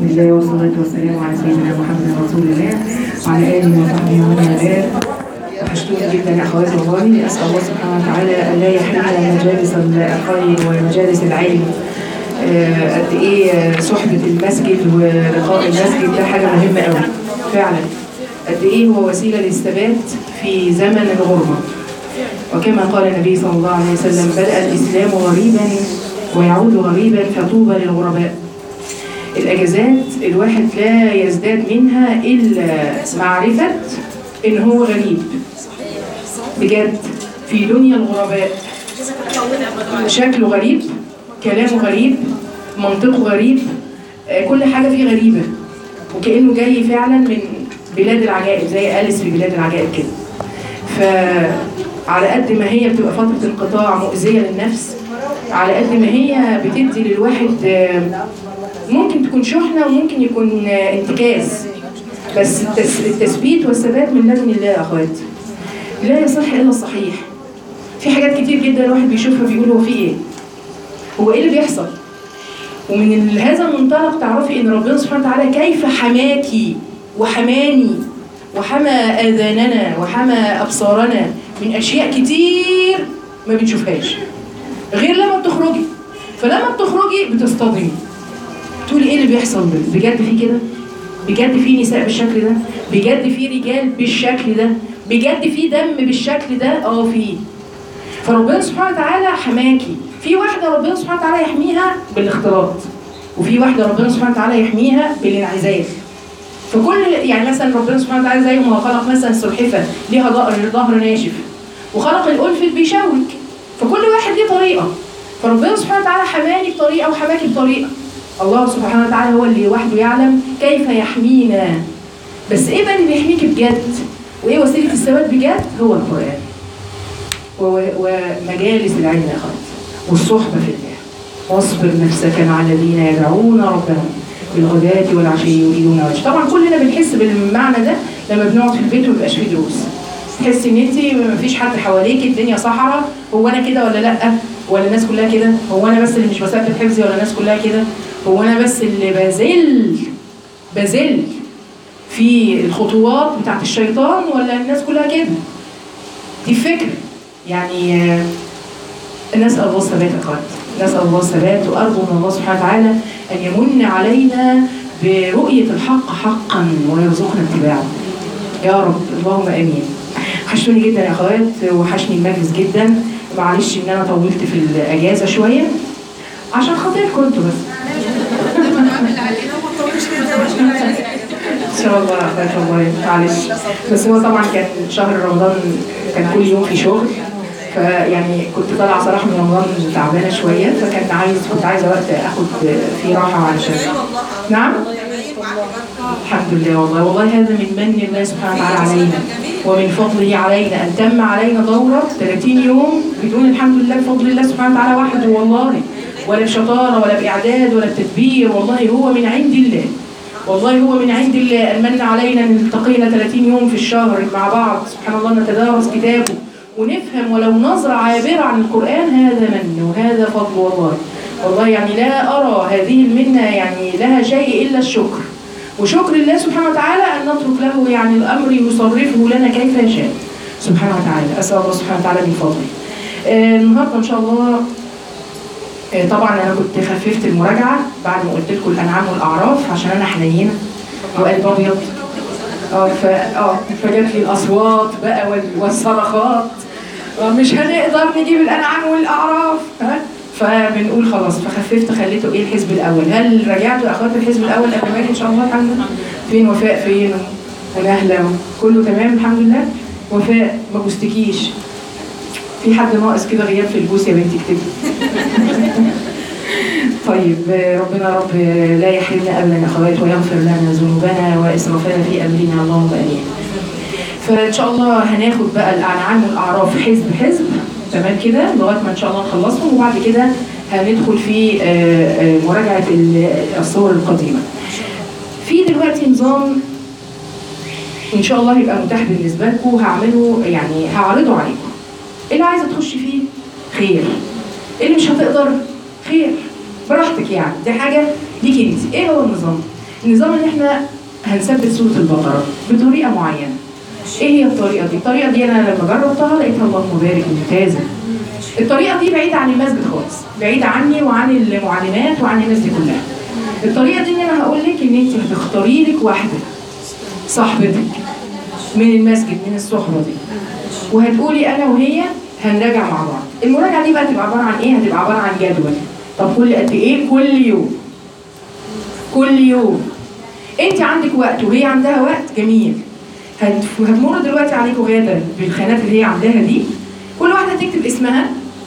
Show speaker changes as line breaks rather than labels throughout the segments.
بسم الله والصلاة والسلام على سيدنا محمد رسول الله وعلى آله وصحبه ومن والاه وحشتوني جدا يا أخواتي والله أسأل الله سبحانه وتعالى أن لا يحرمنا مجالس الخير ومجالس العلم آه، قد إيه آه، صحبة المسجد ولقاء المسجد ده حاجة مهمة قوي فعلا قد إيه هو وسيلة للثبات في زمن الغربة وكما قال النبي صلى الله عليه وسلم بدأ الإسلام غريبا ويعود غريبا فطوبى للغرباء الأجازات الواحد لا يزداد منها إلا معرفة إن هو غريب بجد في دنيا الغرباء شكله غريب كلامه غريب منطقه غريب آه، كل حاجة فيه غريبة وكأنه جاي فعلا من بلاد العجائب زي أليس في بلاد العجائب كده فعلى قد ما هي بتبقى فترة انقطاع مؤذية للنفس على قد ما هي بتدي للواحد آه، ممكن تكون شحنة وممكن يكون آه، انتكاس بس التس- التثبيت والثبات من لدن الله يا اخواتي لا يصح الا الصحيح في حاجات كتير جدا الواحد بيشوفها بيقول هو في ايه هو ايه اللي بيحصل ومن ال- هذا المنطلق تعرفي ان ربنا سبحانه وتعالى كيف حماكي وحماني وحمى اذاننا وحمى ابصارنا من اشياء كتير ما بنشوفهاش غير لما بتخرجي فلما بتخرجي بتصطدمي تقولي ايه اللي بيحصل ده بجد في كده بجد في نساء بالشكل ده بجد في رجال بالشكل ده بجد في دم بالشكل ده اه في فربنا سبحانه وتعالى حماكي في واحده ربنا سبحانه وتعالى يحميها بالاختلاط وفي واحده ربنا سبحانه وتعالى يحميها بالانعزال فكل يعني مثلا ربنا سبحانه وتعالى زي ما خلق مثلا السلحفه ليها ظهر ظهر ناشف وخلق الألفت بيشوك فكل واحد ليه طريقه فربنا سبحانه وتعالى حماني بطريقه وحماكي بطريقه الله سبحانه وتعالى هو اللي وحده يعلم كيف يحمينا بس ايه بقى اللي بيحميك بجد وايه وسيله الثبات بجد هو القران و- ومجالس العلم يا اخواتي والصحبه في الله واصبر نفسك مع الذين يدعون ربهم بالغداة والعشي يريدون وجهه طبعا كلنا بنحس بالمعنى ده لما بنقعد في البيت ومبيبقاش فيه دروس تحسي ان انت مفيش حد حواليك الدنيا صحراء هو انا كده ولا لا ولا الناس كلها كده هو انا بس اللي مش بثبت حفظي ولا الناس كلها كده هو انا بس اللي بذل بذل في الخطوات بتاعت الشيطان ولا الناس كلها كده دي فكرة يعني آه، نسأل الله الثبات يا اخوات نسأل الله الثبات وأرجو من الله سبحانه وتعالى أن يمن علينا برؤية الحق حقا ويرزقنا اتباعه يا رب اللهم امين وحشتوني جدا يا اخوات وحشني المجلس جدا معلش ان انا طولت في الاجازه شويه عشان خاطركم انتوا بس ان شاء الله يا اخوات والله معلش بس هو طبعا كان شهر رمضان كان كل يوم في شغل فيعني كنت طالعه صراحه من رمضان تعبانه شويه فكان عايز كنت عايزه وقت اخد فيه راحه علشان نعم الحمد لله والله والله هذا من من الله سبحانه وتعالى علينا ومن فضله علينا ان تم علينا دوره 30 يوم بدون الحمد لله بفضل الله سبحانه وتعالى وحده والله ولا بشطاره ولا باعداد ولا بتدبير والله هو من عند الله والله هو من عند الله ان من علينا ان التقينا 30 يوم في الشهر مع بعض سبحان الله نتدارس كتابه ونفهم ولو نظره عابره عن القران هذا من وهذا فضل والله والله يعني لا ارى هذه المنه يعني لها شيء الا الشكر وشكر الله سبحانه وتعالى أن نترك له يعني الأمر يصرفه لنا كيف يشاء سبحانه وتعالى أسأل الله سبحانه وتعالى من فضله آه، النهارده إن شاء الله آه، طبعا أنا كنت خففت المراجعة بعد ما قلت لكم الأنعام والأعراف عشان أنا حنينة وقلب أبيض اه ف اه فجات لي الأصوات بقى وال- والصرخات آه، مش هنقدر نجيب الأنعام والأعراف ها فبنقول خلاص فخففت خليته ايه الحزب الاول هل رجعتوا يا اخوات الحزب الاول قبل ما اجي ان شاء الله الحمد لله فين وفاء فين ونهله كله تمام الحمد لله وفاء ما بوستكيش في حد ناقص كده غياب في البوس يا بنتي اكتبي طيب آه، ربنا يا رب آه، لا يحرمنا ابدا يا اخوات ويغفر لنا ذنوبنا واسرافنا في امرنا اللهم امين فان شاء الله هناخد بقى الانعام والاعراف حزب حزب تمام كده لغايه ما ان شاء الله نخلصهم وبعد كده هندخل في آه، آه، مراجعه ال- الصور القديمه. في دلوقتي نظام ان شاء الله هيبقى متاح بالنسبه لكم هعمله يعني هعرضه عليكم. اللي عايزه تخش فيه خير. اللي مش هتقدر خير براحتك يعني دي حاجه ليكي انت. ايه هو النظام؟ النظام اللي احنا هنثبت سوره البقره بطريقه معينه ايه هي الطريقه دي الطريقه دي انا لما جربتها لقيتها اللهم بارك ممتازه الطريقه دي بعيده عن المسجد خالص بعيده عني وعن المعلمات وعن الناس دي كلها الطريقه دي ان انا هقول لك ان انت هتختاري لك واحده صاحبتك من المسجد من الصحبه دي وهتقولي انا وهي هنراجع مع بعض المراجعه دي بقى تبقى عباره عن ايه هتبقى عباره عن جدول طب كل قد ايه كل يوم كل يوم انت عندك وقت وهي عندها وقت جميل هت- هتمر دلوقتي عليكم غدا بالخانات اللي هي عاملاها دي كل واحده تكتب اسمها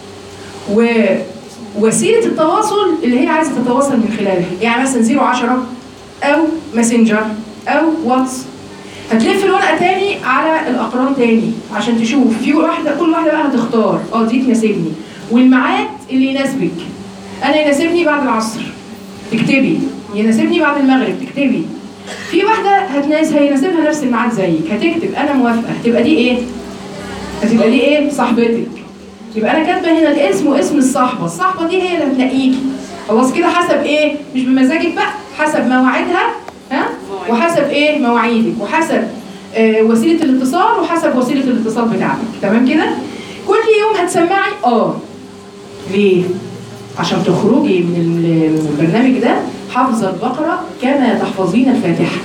ووسيله التواصل اللي هي عايزه تتواصل من خلالها يعني مثلا 010 او ماسنجر او واتس هتلف الورقه تاني على الاقران تاني عشان تشوف في واحده كل واحده بقى هتختار اه دي تناسبني والميعاد اللي يناسبك انا يناسبني بعد العصر تكتبي يناسبني بعد المغرب تكتبي في واحده هتناس هيناسبها نفس الميعاد زيك هتكتب انا موافقه هتبقى دي ايه هتبقى دي ايه صاحبتك يبقى انا كاتبه هنا الاسم واسم الصاحبه الصاحبه دي هي اللي هتلاقيكي خلاص كده حسب ايه مش بمزاجك بقى حسب مواعيدها ها وحسب ايه مواعيدك وحسب آه وسيله الاتصال وحسب وسيله الاتصال بتاعتك تمام كده كل يوم هتسمعي اه ليه عشان تخرجي من ال- البرنامج ده حافظه البقره كما تحفظين الفاتحه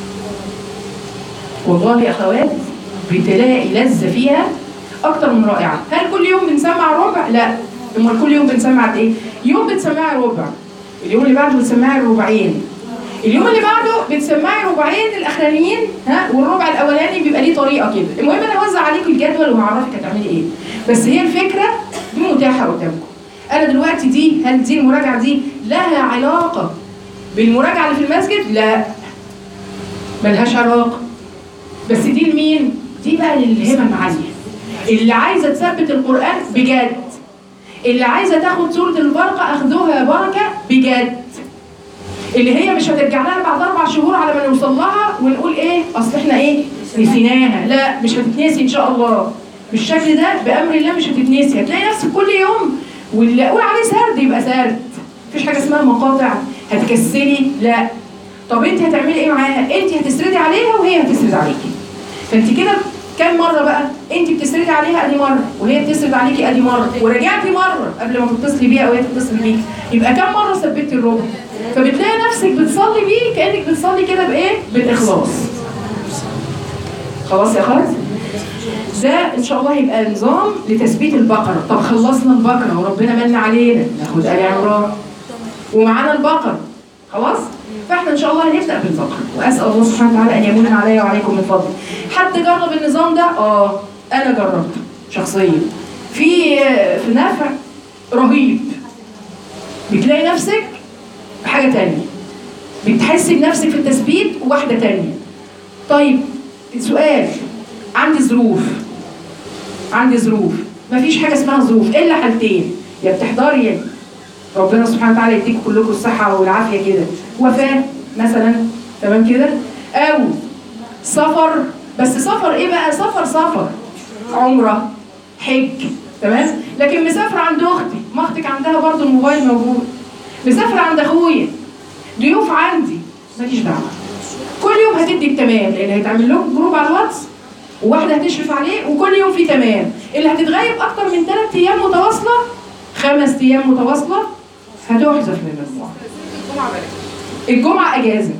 والله يا اخوات بتلاقي لذه فيها اكتر من رائعه هل كل يوم بنسمع ربع لا امال كل يوم بنسمع قد ايه يوم بتسمعي ربع اليوم اللي بعده بتسمعي الربعين اليوم اللي بعده بتسمعي ربعين الاخرانيين ها والربع الاولاني بيبقى ليه طريقه كده المهم انا هوزع عليكم الجدول وهعرفك هتعملي ايه بس هي الفكره دي متاحه قدامكم انا دلوقتي دي هل دي المراجعه دي لها علاقه بالمراجعه اللي في المسجد لا ملهاش علاقه بس دي لمين دي بقى للهمم عاليه اللي عايزه تثبت القران بجد اللي عايزه تاخد سوره البركه اخدوها بركه بجد اللي هي مش هترجع لها بعد اربع شهور على ما نوصل لها ونقول ايه اصل احنا ايه نسيناها لا مش هتتنسي ان شاء الله بالشكل ده بامر الله مش هتتنسي هتلاقي نفسك كل يوم واللي اقول عليه سرد يبقى سرد مفيش حاجه اسمها مقاطع هتكسلي لا طب انت هتعملي ايه معاها انت هتسردي عليها وهي هتسرد عليكي فانت كده كام مره بقى انت بتسردي عليها ادي مره وهي بتسرد عليكي ادي مره ورجعتي مره قبل ما تتصلي بيها او هي تتصل بيكي يبقى كام مره ثبتي الربع فبتلاقي نفسك بتصلي بيه كانك بتصلي كده بايه بالاخلاص خلاص يا خالد ده ان شاء الله هيبقى نظام لتثبيت البقره طب خلصنا البقره وربنا من علينا ناخد ال عمران ومعانا البقره خلاص فاحنا ان شاء الله هنبدا بالبقره واسال الله سبحانه وتعالى ان يمن عليا وعليكم من فضله حد جرب النظام ده اه انا جربته شخصيا في في نفع رهيب بتلاقي نفسك حاجه تانية بتحسي بنفسك في التثبيت واحده تانية طيب سؤال عندي ظروف عندي ظروف مفيش حاجه اسمها ظروف الا حالتين يا بتحضري ربنا سبحانه وتعالى يديكم كلكم الصحه والعافيه كده وفاه مثلا تمام كده او سفر بس سفر ايه بقى سفر سفر عمره حج تمام لكن مسافره عند اختي ما اختك عندها برضو الموبايل موجود مسافره عند اخويا ضيوف عندي ماليش دعوه كل يوم هتدي التمام لان هيتعمل لكم جروب على الواتس وواحده هتشرف عليه وكل يوم في تمام اللي هتتغيب اكتر من ثلاث ايام متواصله خمس ايام متواصله هتحذف من المجموعه الجمعه اجازه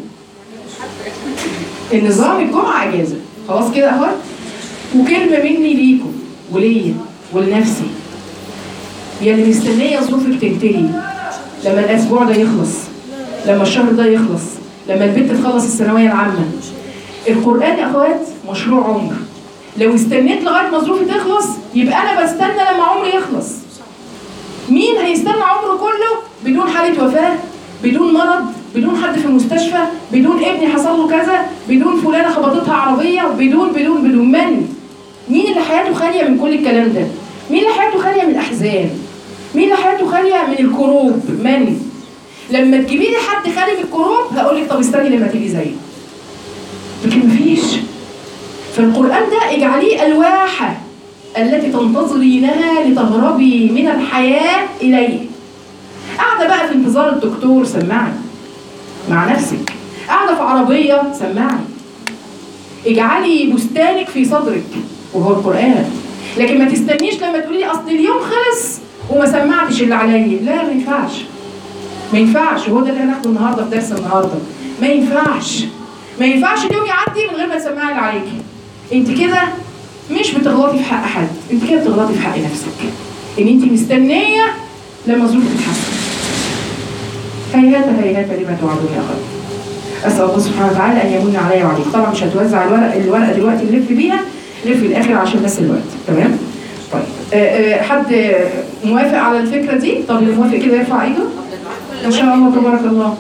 النظام الجمعه اجازه خلاص كده اهو وكلمه مني ليكم وليا ولنفسي يا اللي مستنيه ظروفك تنتهي لما الاسبوع ده يخلص لما الشهر ده يخلص لما البنت تخلص الثانويه العامه القران يا اخوات مشروع عمر لو استنيت لغايه ما ظروفي تخلص يبقى انا بستنى لما عمري يخلص مين هيستنى عمره كله بدون حاله وفاه بدون مرض بدون حد في المستشفى بدون ابني حصل له كذا بدون فلانه خبطتها عربيه بدون بدون بدون من مين اللي حياته خاليه من كل الكلام ده مين اللي حياته خاليه من الاحزان مين اللي حياته خاليه من الكروب من لما تجيبي لي حد خالي من الكروب هقول لك طب استني لما تيجي زيه لكن مفيش فالقرآن ده اجعليه الواحة التي تنتظرينها لتهربي من الحياة إليه قاعدة بقى في انتظار الدكتور سمعني مع نفسك قاعده في عربيه سمعني اجعلي بستانك في صدرك وهو القران لكن ما تستنيش لما تقولي لي اصل اليوم خلص وما سمعتش اللي عليا لا ما ينفعش ما ينفعش وهو ده اللي هناخده النهارده في درس النهارده ما ينفعش ما ينفعش اليوم يعدي من غير ما تسمعي اللي عليكي انت كده مش بتغلطي في حق حد انت كده بتغلطي في حق نفسك ان انت مستنيه لما ظروفك تتحسن هيهات هيهات لما توعدون يا اخواتي اسال الله سبحانه وتعالى ان يمن عليا وعليك طبعا مش هتوزع الورق الورقه دلوقتي نلف بيها نلف في الاخر عشان بس الوقت تمام طيب آه، آه، حد موافق على الفكره دي طب اللي موافق كده يرفع ايده ما شاء الله تبارك الله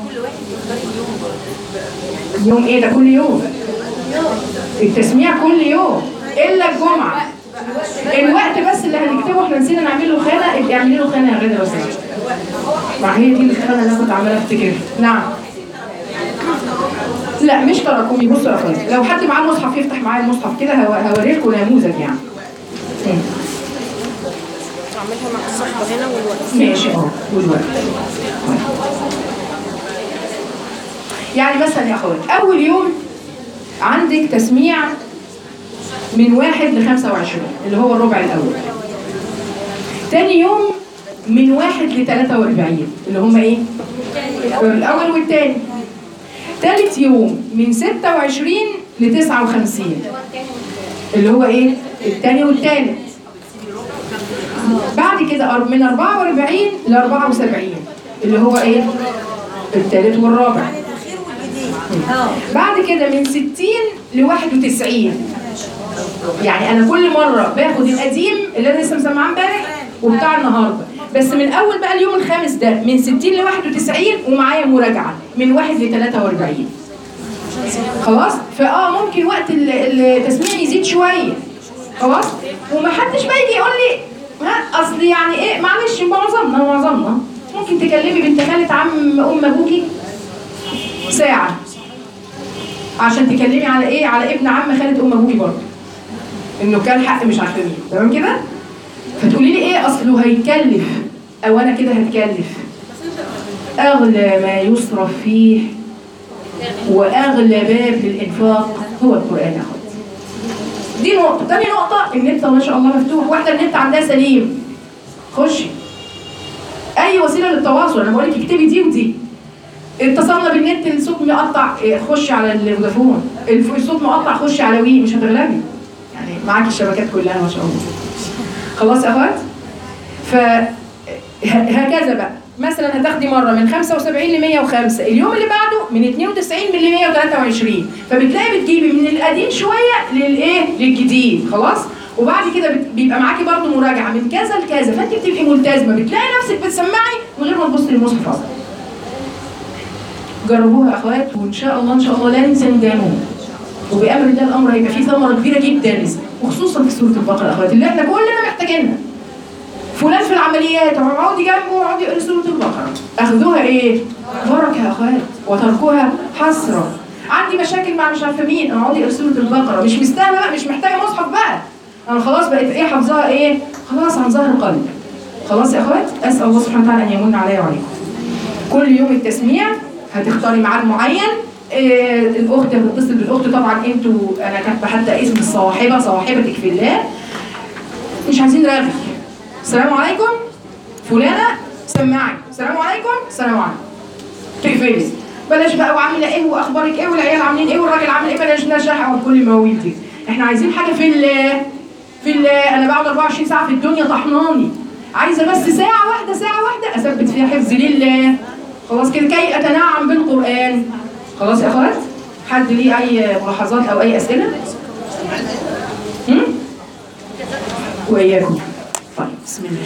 يوم ايه ده كل يوم التسميع كل يوم الا الجمعه الوقت بس اللي هنكتبه احنا نسينا نعمل له خانه ابقي اعملي له خانه يا غدا بس ما هي دي الخانه اللي انا كنت عماله افتكرها نعم لا مش تراكمي بصوا يا اخواتي لو حد معاه مصحف يفتح معايا المصحف كده هو- هوري لكم نموذج يعني مم.
اعملها مع الصحبه هنا والوقت
ماشي اه والوقت يعني مثلا يا اخوات اول يوم عندك تسميع من واحد ل 25 اللي هو الربع الاول تاني يوم من واحد ل 43 اللي هم ايه؟ الاول والتاني تالت يوم من 26 ل 59 اللي هو ايه؟ التاني والتالت بعد كده أر- من 44 ل 74 اللي هو ايه؟ التالت والرابع
الاخير والجديد اه
بعد كده من 60 ل 91 يعني انا كل مره باخد القديم اللي انا لسه مسمعاه امبارح وبتاع النهارده بس من اول بقى اليوم الخامس ده من 60 ل 91 ومعايا مراجعه من 1 ل 43 خلاص فاه ممكن وقت ال- التسميع يزيد شويه خلاص ومحدش بقى يجي يقول لي ها اصل يعني ايه معلش معظمنا معظمنا ممكن تكلمي بنت خالة عم ام ابوكي ساعه عشان تكلمي على ايه على ابن عم خالة ام ابوكي برضه انه كان حق مش عارفه مين تمام كده فتقولي لي ايه اصله هيكلف او انا كده هتكلف اغلى ما يصرف فيه واغلى باب للانفاق هو القران يا اخواتي دي نقطه تاني نقطه النت ما شاء الله مفتوح واحده النت عندها سليم خشي اي وسيله للتواصل انا بقول لك اكتبي دي ودي اتصلنا بالنت الصوت مقطع إيه، خشي على الفودافون الف- الصوت مقطع خشي على وي مش هتغلبي يعني معاكي الشبكات كلها ما شاء الله خلاص يا اخوات ف ه- هكذا بقى مثلا هتاخدي مره من 75 ل 105 اليوم اللي بعده من 92 ل 123 فبتلاقي بتجيبي من القديم شويه للايه للجديد خلاص وبعد كده بت- بيبقى معاكي برضو مراجعه من كذا لكذا فانت بتبقي ملتزمه بتلاقي نفسك بتسمعي من غير ما تبصي للمصحف اصلا جربوها يا اخوات وان شاء الله ان شاء الله لن تندموا وبامر الله الامر هيبقى فيه ثمره كبيره جدا وخصوصا في سوره البقره يا اخوات اللي احنا كلنا محتاجينها فلان في العمليات اقعدي جنبه واقعدي اقري سوره البقره اخذوها ايه؟ بركه يا اخوات وتركوها حسره عندي مشاكل مع مش عارفه مين اقعدي اقري سوره البقره مش مستاهله بقى مش محتاجه مصحف بقى انا خلاص بقيت ايه حافظاها ايه؟ خلاص عن ظهر قلب خلاص يا اخوات اسال الله سبحانه وتعالى ان يمن عليا وعليكم كل يوم التسميع هتختاري ميعاد معين آه، الاخت هتتصل بالاخت طبعا انتوا انا كاتبه حتى اسم الصاحبه صاحبتك في الله مش عايزين رغي السلام عليكم فلانه سماعي السلام عليكم السلام عليكم تقفلي بلاش بقى وعامله ايه واخبارك ايه والعيال عاملين ايه والراجل عامل ايه بلاش نشح وكل المواويل دي احنا عايزين حاجه في الله في الله انا بقعد 24 ساعه في الدنيا طحناني عايزه بس ساعه واحده ساعه واحده اثبت فيها حفظ لله خلاص كده كي اتنعم بالقران خلاص يا اخوات حد ليه اي ملاحظات او اي اسئله هم؟ واياكم طيب بسم الله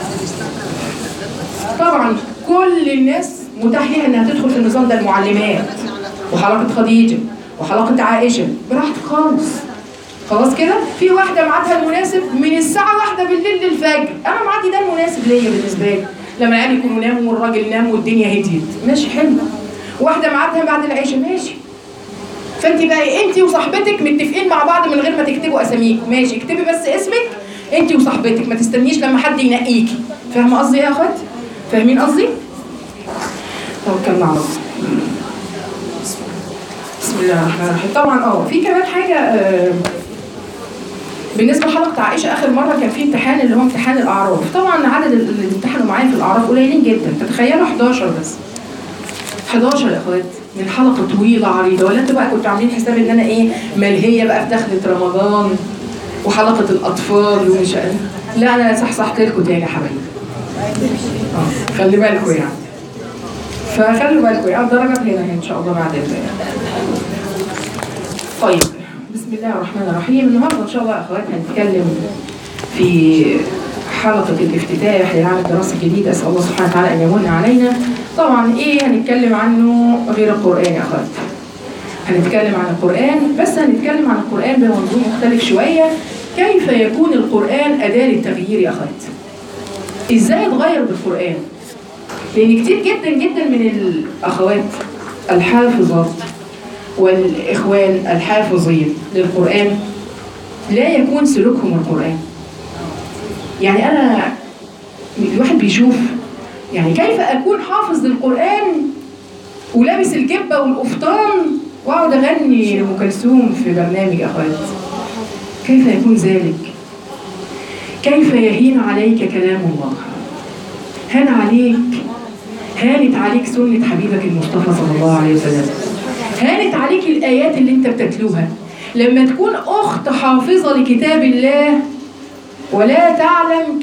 طبعا كل الناس متاح ليها انها تدخل في النظام ده المعلمات وحلقه خديجه وحلقه عائشه براحتك خالص خلاص كده في واحده ميعادها المناسب من الساعه واحدة بالليل للفجر انا ميعادي ده المناسب ليا بالنسبه لي لما العيال يكونوا ناموا والراجل نام والدنيا هديت ماشي حلو واحده ميعادها بعد العشاء ماشي فانت بقى انت وصاحبتك متفقين مع بعض من غير ما تكتبوا اساميكم ماشي اكتبي بس اسمك انت وصاحبتك ما تستنيش لما حد ينقيكي فاهمه قصدي ايه يا اخوات فاهمين قصدي توكلنا على الله بسم الله الرحمن الرحيم طبعا اه في كمان حاجه آه، بالنسبه لحلقه عائشه اخر مره كان في امتحان اللي هو امتحان الاعراف طبعا عدد ال- اللي امتحنوا معايا في الاعراف قليلين جدا تتخيلوا 11 بس 11 يا اخوات من حلقه طويله عريضه ولا انتوا بقى كنتوا عاملين حساب ان انا ايه ملهيه بقى في دخله رمضان وحلقه الاطفال ومش لا انا صحصحت لكم تاني يا حبايبي اه خلي بالكم يعني فخلوا بالكم يعني الدرجات هنا ان شاء الله بعد ال- طيب بسم الله الرحمن الرحيم النهارده ان شاء الله يا اخوات هنتكلم في حلقة الافتتاح للعام الدراسي الجديد أسأل الله سبحانه وتعالى أن يمن علينا طبعا إيه هنتكلم عنه غير القرآن يا أخوات هنتكلم عن القرآن بس هنتكلم عن القرآن بمنظور مختلف شوية كيف يكون القرآن أداة للتغيير يا أخوات إزاي اتغير بالقرآن لأن كتير جدا جدا من الأخوات الحافظات والإخوان الحافظين للقرآن لا يكون سلوكهم القرآن يعني أنا الواحد بيشوف يعني كيف أكون حافظ للقرآن ولابس الجبة والقفطان وأقعد أغني لأم كلثوم في برنامج أخوات كيف يكون ذلك؟ كيف يهين عليك كلام الله؟ هان عليك هانت عليك سنة حبيبك المصطفى صلى الله عليه وسلم هانت عليك الآيات اللي انت بتتلوها لما تكون أخت حافظة لكتاب الله ولا تعلم